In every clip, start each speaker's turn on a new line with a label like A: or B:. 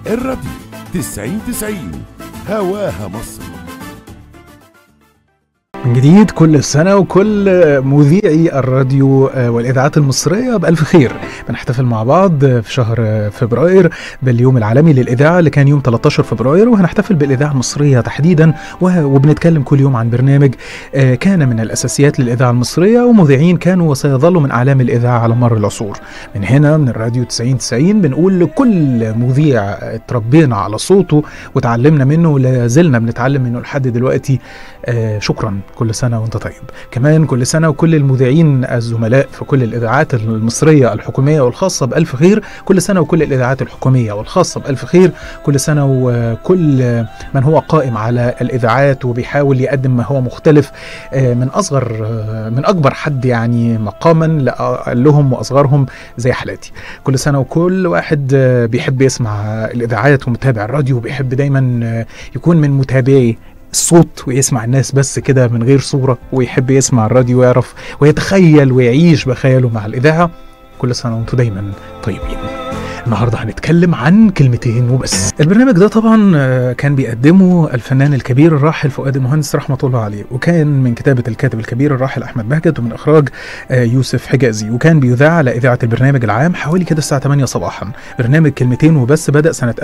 A: الراديو 90 90 هواها مصر
B: من جديد كل سنة وكل مذيعي الراديو والإذاعات المصرية بألف خير بنحتفل مع بعض في شهر فبراير باليوم العالمي للإذاعة اللي كان يوم 13 فبراير وهنحتفل بالإذاعة المصرية تحديدا وبنتكلم كل يوم عن برنامج كان من الأساسيات للإذاعة المصرية ومذيعين كانوا وسيظلوا من أعلام الإذاعة على مر العصور من هنا من الراديو 90 90 بنقول لكل مذيع اتربينا على صوته وتعلمنا منه ولا زلنا بنتعلم منه لحد دلوقتي شكرا كل سنة وانت طيب كمان كل سنة وكل المذيعين الزملاء في كل الإذاعات المصرية الحكومية والخاصة بألف خير كل سنة وكل الإذاعات الحكومية والخاصة بألف خير كل سنة وكل من هو قائم على الإذاعات وبيحاول يقدم ما هو مختلف من أصغر من أكبر حد يعني مقاما لهم وأصغرهم زي حالاتي كل سنة وكل واحد بيحب يسمع الإذاعات ومتابع الراديو وبيحب دايما يكون من متابعي الصوت ويسمع الناس بس كده من غير صورة ويحب يسمع الراديو ويعرف ويتخيل ويعيش بخياله مع الإذاعة كل سنة وانتم دايما طيبين النهارده هنتكلم عن كلمتين وبس البرنامج ده طبعا كان بيقدمه الفنان الكبير الراحل فؤاد المهندس رحمه الله عليه وكان من كتابه الكاتب الكبير الراحل احمد بهجت ومن اخراج يوسف حجازي وكان بيذاع على اذاعه البرنامج العام حوالي كده الساعه 8 صباحا برنامج كلمتين وبس بدا سنه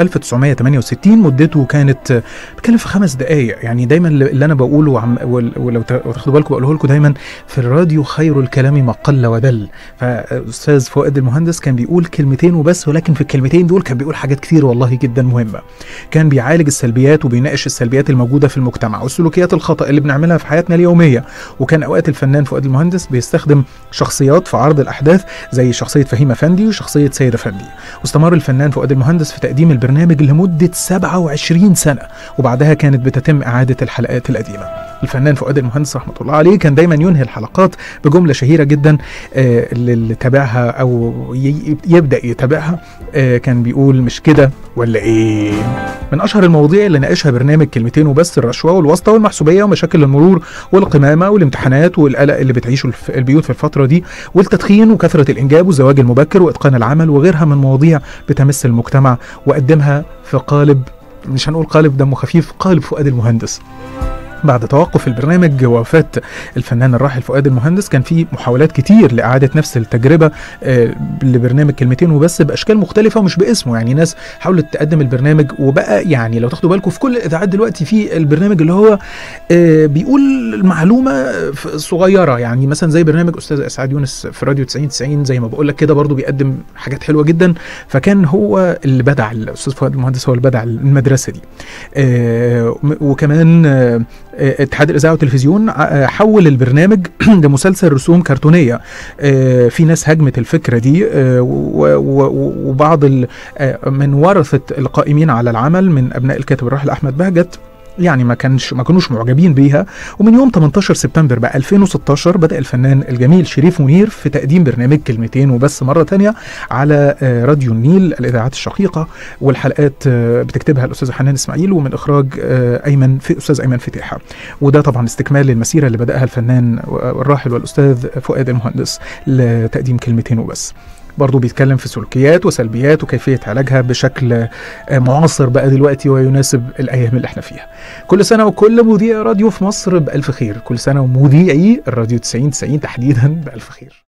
B: 1968 مدته كانت بتكلم في خمس دقائق يعني دايما اللي انا بقوله وعم ولو تاخدوا بالكم بقوله لكم دايما في الراديو خير الكلام ما قل ودل فاستاذ فؤاد المهندس كان بيقول كلمتين وبس ولكن لكن في الكلمتين دول كان بيقول حاجات كتير والله جدا مهمه كان بيعالج السلبيات وبيناقش السلبيات الموجوده في المجتمع والسلوكيات الخطا اللي بنعملها في حياتنا اليوميه وكان اوقات الفنان فؤاد المهندس بيستخدم شخصيات في عرض الاحداث زي شخصيه فهيم افندي وشخصيه سيد افندي واستمر الفنان فؤاد المهندس في تقديم البرنامج لمده 27 سنه وبعدها كانت بتتم اعاده الحلقات القديمه الفنان فؤاد المهندس رحمه الله عليه كان دايما ينهي الحلقات بجمله شهيره جدا آه اللي تابعها او يبدا يتابعها آه كان بيقول مش كده ولا ايه من اشهر المواضيع اللي ناقشها برنامج كلمتين وبس الرشوه والواسطه والمحسوبيه ومشاكل المرور والقمامه والامتحانات والقلق اللي بتعيشه البيوت في الفتره دي والتدخين وكثره الانجاب والزواج المبكر واتقان العمل وغيرها من مواضيع بتمس المجتمع وقدمها في قالب مش هنقول قالب دمه خفيف قالب فؤاد المهندس بعد توقف البرنامج ووفاة الفنان الراحل فؤاد المهندس كان في محاولات كتير لإعادة نفس التجربة آه لبرنامج كلمتين وبس بأشكال مختلفة ومش باسمه يعني ناس حاولت تقدم البرنامج وبقى يعني لو تاخدوا بالكم في كل الإذاعات دلوقتي في البرنامج اللي هو آه بيقول المعلومة صغيرة يعني مثلا زي برنامج أستاذ إسعاد يونس في راديو 90 90 زي ما بقول لك كده برضه بيقدم حاجات حلوة جدا فكان هو اللي بدع الأستاذ فؤاد المهندس هو اللي بدع المدرسة دي آه وكمان اتحاد الاذاعه والتلفزيون حول البرنامج لمسلسل رسوم كرتونيه في ناس هجمت الفكره دي وبعض من ورثه القائمين على العمل من ابناء الكاتب الراحل احمد بهجت يعني ما كانش ما كانوش معجبين بيها ومن يوم 18 سبتمبر بقى 2016 بدا الفنان الجميل شريف منير في تقديم برنامج كلمتين وبس مره تانية على راديو النيل الاذاعات الشقيقه والحلقات بتكتبها الاستاذ حنان اسماعيل ومن اخراج ايمن في استاذ ايمن فتيحه وده طبعا استكمال للمسيره اللي بداها الفنان الراحل والاستاذ فؤاد المهندس لتقديم كلمتين وبس برضه بيتكلم في سلوكيات وسلبيات وكيفية علاجها بشكل معاصر بقى دلوقتي ويناسب الأيام اللي احنا فيها كل سنة وكل مذيع راديو في مصر بألف خير كل سنة ومذيعي الراديو 90 90 تحديدا بألف خير